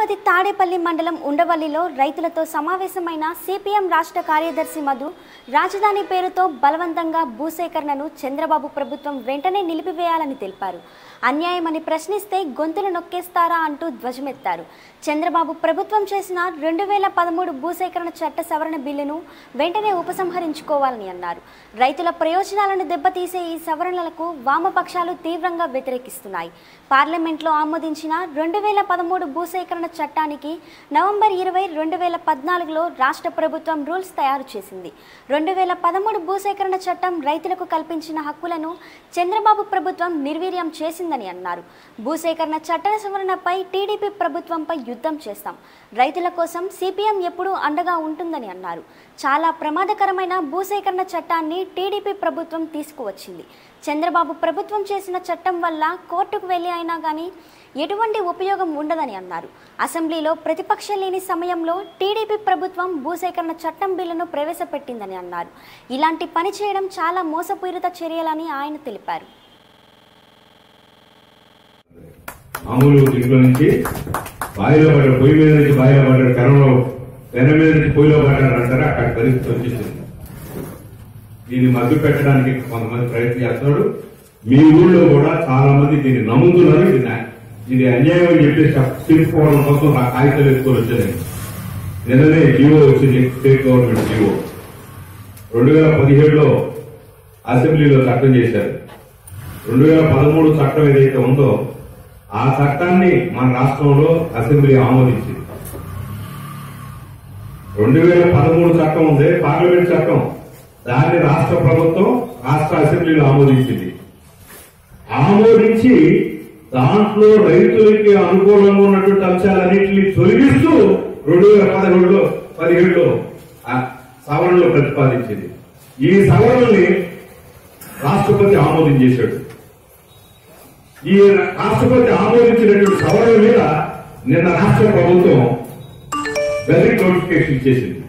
అది తాడేపల్లి మండలం ఉండవల్లిలో రైతులతో సమావేశమైన సిపిఎం రాష్ట్ర కార్యదర్శి మధు రాజధాని పేరుతో బలవంతంగా భూసేకరణను చంద్రబాబు ప్రభుత్వం వెంటనే నిలిపివేయాలని తెలిపారు అన్యాయమని ప్రశ్నిస్తే గొంతులు నొక్కేస్తారా అంటూ ధ్వజమెత్తారు చంద్రబాబు ప్రభుత్వం చేసిన రెండు వేల పదమూడు భూసేకరణ చట్ట సవరణ బిల్లును వెంటనే ఉపసంహరించుకోవాలని అన్నారు రైతుల ప్రయోజనాలను దెబ్బతీసే ఈ సవరణలకు వామపక్షాలు తీవ్రంగా వ్యతిరేకిస్తున్నాయి పార్లమెంట్లో ఆమోదించిన రెండు వేల పదమూడు భూసేకరణ చట్టానికి నవంబర్ ఇరవై రెండు వేల పద్నాలుగులో రాష్ట్ర ప్రభుత్వం రూల్స్ తయారు చేసింది రెండు వేల పదమూడు భూసేకరణ చట్టం రైతులకు కల్పించిన హక్కులను చంద్రబాబు ప్రభుత్వం నిర్వీర్యం చేసిందని అన్నారు భూసేకరణ చట్ట సవరణపై టీడీపీ ప్రభుత్వంపై యుద్ధం చేస్తాం రైతుల కోసం సిపిఎం ఎప్పుడూ అండగా ఉంటుందని అన్నారు చాలా ప్రమాదకరమైన భూసేకరణ చట్టాన్ని టీడీపీ ప్రభుత్వం తీసుకువచ్చింది చంద్రబాబు ప్రభుత్వం చేసిన చట్టం వల్ల కోర్టుకు వెళ్ళి అయినా కానీ ఎటువంటి ఉపయోగం ఉండదని అన్నారు అసెంబ్లీలో ప్రతిపక్ష లేని సమయంలో టీడీపీ ప్రభుత్వం భూసేకరణ చట్టం బిల్లును ప్రవేశపెట్టిందని అన్నారు ఇలాంటి పని చేయడం చాలా మోసపూరిత చర్యలని ఆయన తెలిపారు మామూలు దీంట్లో నుంచి బావిలో పడ్డాడు పొయ్యి మీద నుంచి బావిలో పడ్డాడు కరంలో పెన మీద నుంచి పొయ్యిలో పడ్డాడు అంటారా అక్కడ పరిస్థితి వచ్చేసింది దీన్ని మధ్య పెట్టడానికి కొంతమంది ప్రయత్నం చేస్తున్నాడు మీ ఊళ్ళో కూడా చాలా మంది దీన్ని నమ్ముతున్నారు ఇది నా- ఇది అన్యాయం అని చెప్పేసి తీసుకోవడం కోసం ఆ కాగితాలు ఎత్తుకొని వచ్చాను నిన్ననే జీవో వచ్చింది స్టేట్ గవర్నమెంట్ జీవో రెండు వేల పదిహేడులో అసెంబ్లీలో చట్టం చేశారు రెండు వేల పదమూడు చట్టం ఏదైతే ఉందో ఆ చట్టాన్ని మన రాష్ట్రంలో అసెంబ్లీ ఆమోదించింది రెండు వేల పదమూడు చట్టం ఉంది పార్లమెంట్ చట్టం దాన్ని రాష్ట్ర ప్రభుత్వం రాష్ట్ర అసెంబ్లీలో ఆమోదించింది ఆమోదించి దాంట్లో రైతులకి అనుకూలంగా ఉన్నటువంటి అంశాలన్నింటినీ తొలగిస్తూ రెండు వేల పదకొండులో పదిహేడులో ఆ సవరణలో ప్రతిపాదించింది ఈ సవరణల్ని రాష్ట్రపతి ఆమోదం చేశాడు ఈ రాష్ట్రపతి ఆమోదించినటువంటి సవరణ మీద నిన్న రాష్ట్ర ప్రభుత్వం గెజెట్ నోటిఫికేషన్ ఇచ్చేసింది